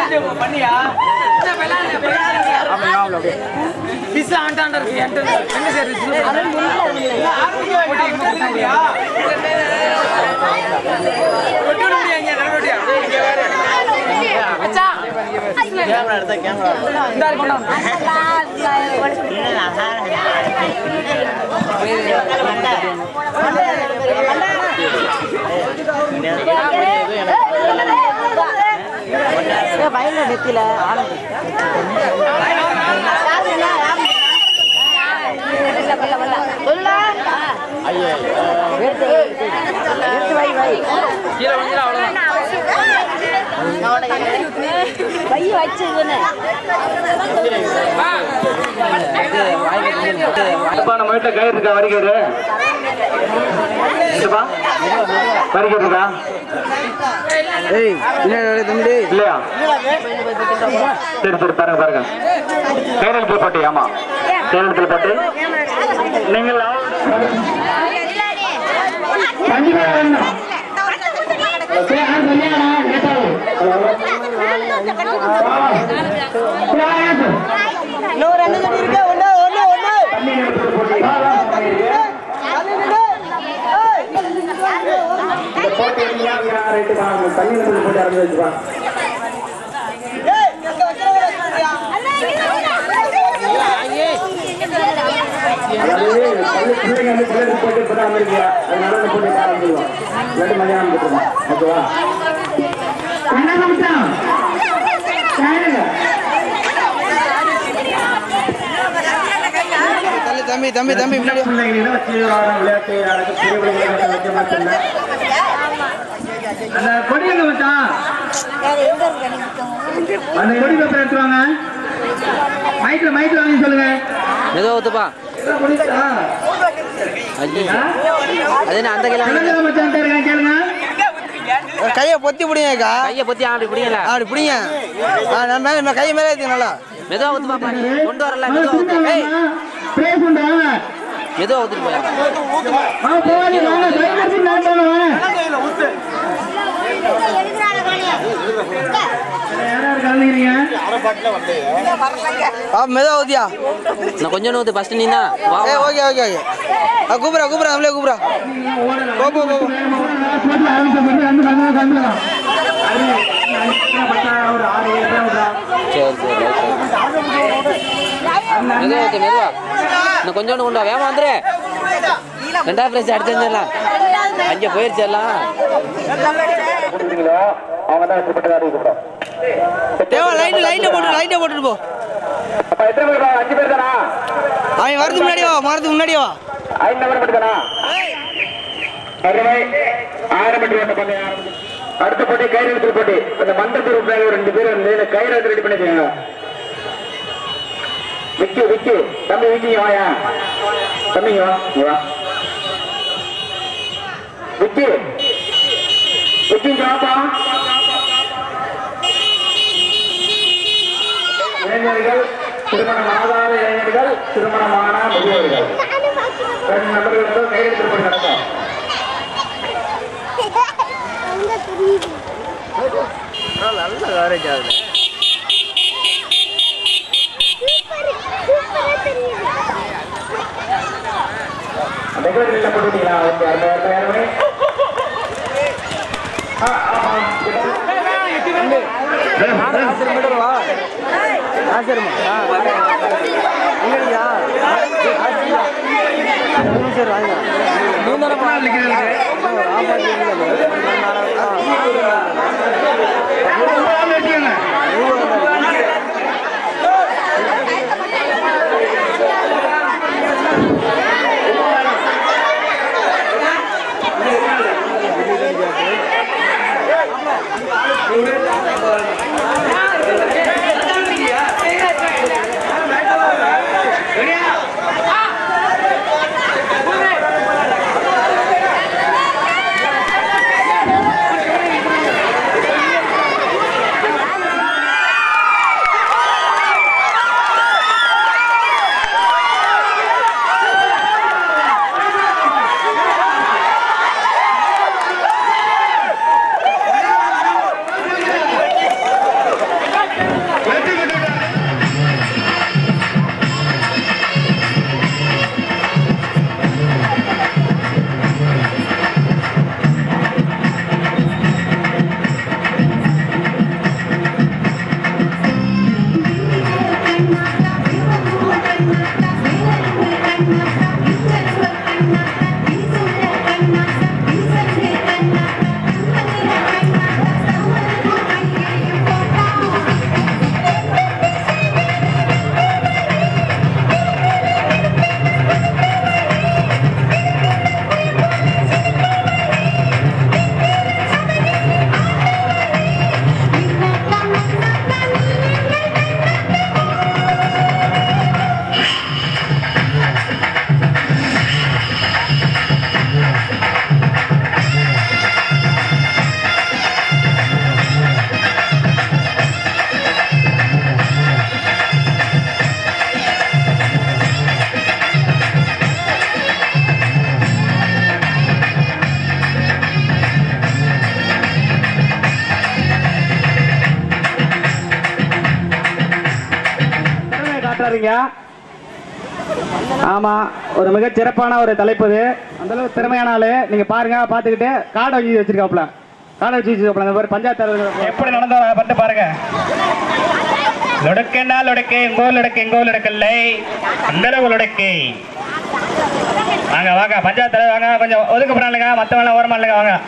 பண்ணியா பிஸ் ஆண்டாண்டா இருக்கு என்கிட்ட எங்க சரி வயல நெத்தில கீழே வந்து அவ்வளவுதான் வை வச்சதுன்னு அப்பா நம்ம வீட்டுல கயிறு இருக்கா வரிக்கயிறு என்னப்பா வரிக்கயிறு இருக்கா ஏய் என்ன தம்பி இல்லையா சரி சரி பாருங்க பாருங்க கைரளத்தில் போட்டி ஆமா கைரளத்தில் போட்டு நீங்கள் இன்னும் ரெண்டு தண்ணி இருக்கு ஒண்ணு ஒண்ணு ஒண்ணு தள்ளி தம்பி தம்பி தம்பி முன்னாடி வா. அந்த கொடி எங்க வச்சான் அந்த கொடி பேப்பர் எடுத்துவாங்க மைக்ல மைக்ல வாங்கி சொல்லுங்க மெதுவா ஊத்துப்பா ஐயோ அது என்ன அந்த கையில தெலுங்குல மச்சான் இருக்கான் கேளுங்க கையை பொத்தி பிடிங்கக்கா கையை பத்தி அப்படி பிடிக்கல அப்படி பிடிங்க ஆ, நான் மேல நான் கையை மேலே ஏற்றி நல்லா மெதுவா ஊத்து பாப்பா கொண்டு வரல மெதுவா ஊத்து ஏய் பிரேஸ் உண்டு வாங்க மெதுவா ஊத்துட்டு போயா வாங்க போவாதீங்க வாங்க பயன்படுத்தி நான் போகணும் வாங்க யாராரு கலந்துக்கிறீங்க ஆ மெதுவா ஊத்தியா நான் கொஞ்சம் ஊத்து ஃபர்ஸ்ட் நீ தான் வா ஏ வா. ஓகே ஓகே ஓகே ஆ கூப்பிட்றா கூப்பிட்றா நம்மளே கூப்பிட்றா போ போ போ போ. போட்டு ஆரம்பிச்சு வந்து வந்து கலந்துக்கலாம் ஒரு ஆறு ஏழு பேர் விடுறா சரி சரி okay. மெதுவா ஊத்து மெதுவா இன்னும் கொஞ்சோண்டு கொண்டு வா வேமா வந்துரு ரெண்டாவது பிரைஸ் அடிச்சிருந்தலாம் அங்கே போயிருச்சு எல்லாம் கொடுக்குறீங்களோ அவங்க தான் கூப்பிட்டு அறிவிக்கப்படும் தேவா லைட்டு லைட்டை போட்டு லைட்டை போட்டுட்டு போ அப்ப எத்தனை பேர் வா? அஞ்சு பேர் தானா அவன் வரதுக்கு முன்னாடி வா வரதுக்கு முன்னாடி வா ஐந்து நம்பர் மட்டும் தானா அறுவை ஆயிரம் மீட்டர் ஓட்ட பந்தயம் அடுத்த போட்டி கயிறு எடுத்து போட்டி அந்த மண்டபத்தில் உட்கார ஒரு ரெண்டு பேர் வந்து இந்த கயிறு எடுத்து ரெடி பண்ணிக்கோங்க விக்கி விக்கி தம்பி விக்கிங்க வாயா தம்பிங்க வா இங்க வா விக்கி விக்கிங்க வாப்பா இளைஞர்கள் திருமணமாகாத இளைஞர்கள் திருமணமான முதியவர்கள் ரெண்டு நபர்கள் வந்து கையில் திருப்பி நடக்கும் நல்ல கவரேஜ் ஆகுது டெக்கரேஷன் போட்டுட்டீங்களா ஓகே அந்த அந்த யாருமே ஆ ஆமா ஆசிரியமா இல்லையா சரி வாங்க நீ தானே விட்டுறாதீங்க ஆமா ஒரு மிக சிறப்பான ஒரு தலைப்பு இது அந்த அளவுக்கு திறமையான ஆளு நீங்க பாருங்க பாத்துக்கிட்டு காடை வச்சு வச்சிருக்காப்ல காடை வச்சு வச்சிருக்காப்ல அந்த மாதிரி பஞ்சாயத்து தலைவர் எப்படி நடந்தா பட்டு பாருங்க லொடுக்கேன்னா லொடுக்கு எங்கோ லொடுக்கு எங்கோ லொடுக்கல்லை அந்த அளவு லொடுக்கு வாங்க வாங்க பஞ்சாயத்து தலைவர் வாங்க கொஞ்சம் ஒதுக்க போறாங்க மத்தவங்க ஓரமா இல்லைங்க வாங்க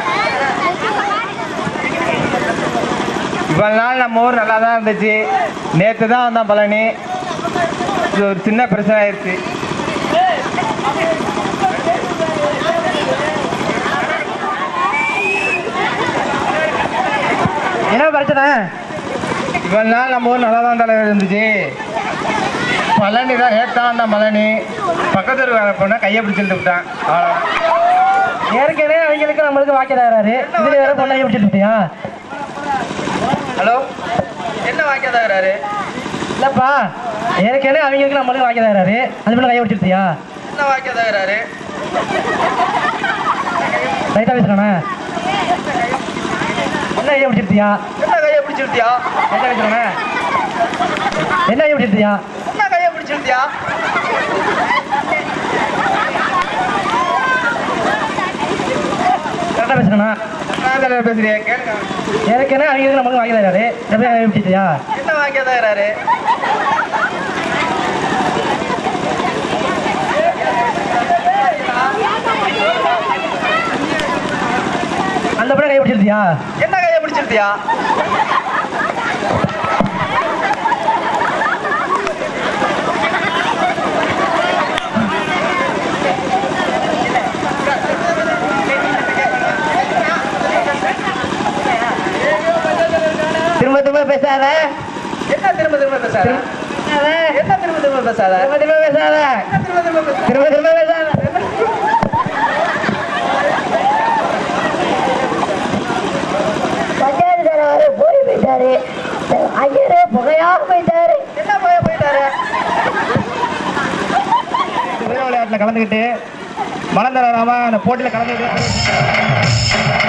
இவ்வளவு நாள் நம்ம ஊர் நல்லா தான் இருந்துச்சு நேற்று தான் வந்தான் பழனி இது ஒரு சின்ன பிரச்சனை ஆயிடுச்சு என்ன பிரச்சனை இவ்வளவு நாள் நம்ம ஊர் நல்லா தான் தலைவர் இருந்துச்சு பழனி தான் நேற்று வந்தான் பழனி பக்கத்து வேலை போனா கையை பிடிச்சிட்டு விட்டான் அவ்வளோதான் ஏற்கனவே அவங்களுக்கு நம்மளுக்கு வாக்கியதாகிறாரு இதுல வேற பொண்ணை விட்டுட்டு இருப்பியா ஹலோ என்ன வாக்கியம் தகராறு இல்லப்பா ஏற்கனவே அவங்களுக்கு நம்மளுக்கு வாக்கியதாகிறாரு அது மேல கையை விட்டுருத்தியா என்ன வாக்கியம் தகராறு ரைட்டா பேசுறானே என்ன கையை விட்டுருத்தியா என்ன கையை பிடிச்சி விட்டியா ரைட்டா பேசுறானே என்ன கையை விட்டுருத்தியா என்ன கையை பிடிச்சி விட்டியா கரெக்டா பேசுறானா நான் தலைவர் பேசுறேன் கேளுங்க ஏற்கனவே அவங்களுக்கு நம்மளுக்கு வாக்கியதாகிறாரு எப்படி கையை விட்டுருத்தியா என்ன வாக்கியம் தகராறு அந்த படம் கையை விட்டுருத்தியா என்ன கையை பிடிச்சிருத்தியா திரும்ப திரும்ப பேசாத என்ன திரும்ப திரும்ப பேசாத என்ன திரும்ப திரும்ப பேசாத திரும்ப திரும்ப பேசாத திரும்ப திரும்ப பேசாத திரும்ப திரும்ப பேசாத பஞ்சாயத்து தலைவர் போய் போயிட்டாரு ஐயரு புகையா போயிட்டாரு என்ன போய போயிட்டாரு வீர விளையாட்டுல கலந்துக்கிட்டு மலர்ந்தராம அந்த போட்டியில கலந்துக்கிட்டு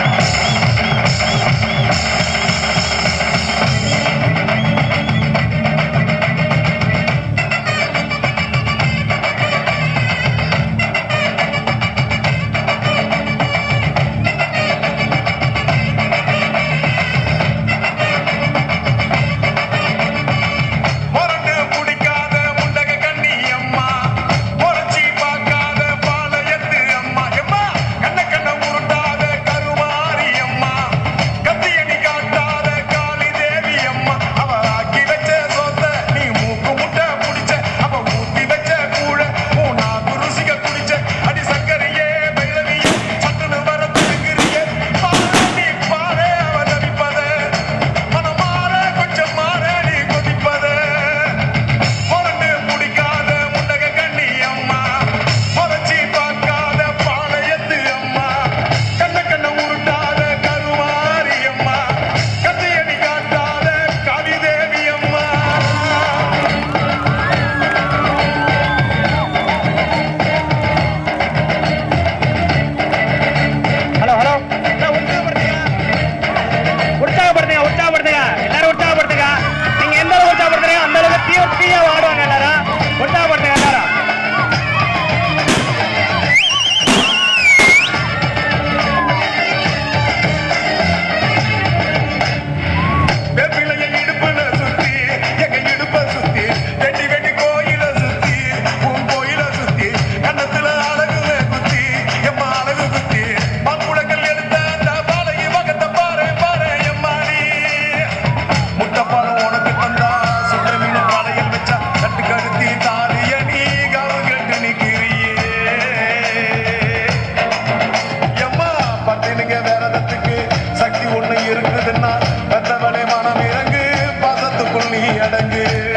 முரண்டு பிடிக்காத முண்டக கண்ணி அம்மா முறைச்சி பார்க்காத பாளையத்து அம்மா எம்மா கண்ண கண்ண உருட்டாத கருமாரி அம்மா கத்தியணி காட்டாத காளி தேவி அம்மா அவ ஆக்கி வச்ச சொத்த நீ மூக்கு முட்டை புடிச்ச அவ ஊத்தி வச்ச கூழ மூணா குருசிக குடிச்ச அடி சக்கரையே பைரவியே சட்டுன்னு வர துணுங்குறியே பாரு நீ பாரு அவ தவிப்பத மனமாற கொஞ்சம் மாற நீ கொதிப்பத முரண்டு பிடிக்காத முண்டக கண்ணி அம்மா முறைச்சி பார்க்காத பாளையத்து அம்மா கண்ண கண்ண உருட்டாத கருமாரி அம்மா கத்தியடி காட்டாத கவிதேவி அம்மா ஹலோ ஹலோ உற்சாகப்படுத்துங்க உற்சாகப்படுத்துங்க உற்சாகப்படுத்துங்க எல்லாரும் உற்சாகப்படுத்துங்க நீங்க எந்த அளவு உற்சாகப்படுத்துறீங்க அந்த அளவுக்கு தீய தீய ஆடுவாங்க எல்லாரும் உற்சாகப்படுத்துங்க எல்லாரும் வெப்பிலைய இடுப்புல சுத்தி எங்க இடுப்ப சுத்தி வெட்டி வெட்டி கோயில சுத்தி உன் கோயில சுத்தி கண்ணத்துல அழகுல குத்தி எம்மா அழகு குத்தி மண்புழக்கல் எடுத்த அந்த பாலையை பக்கத்தை பாரு பாரு எம்மாடி முட்டைப்பாலம் உனக்கு தந்தா சுட்ட மீன் பாலையில் வச்சா தட்டு கருத்தி தாரிய நீ கவுங்கட்டு நிக்கிறியே எம்மா பட்டினுங்க வேறதத்துக்கு சக்தி ஒண்ணு இருக்குதுன்னா கத்தவளை மனம் இறங்கு பாசத்துக்குள் நீ அடங்கு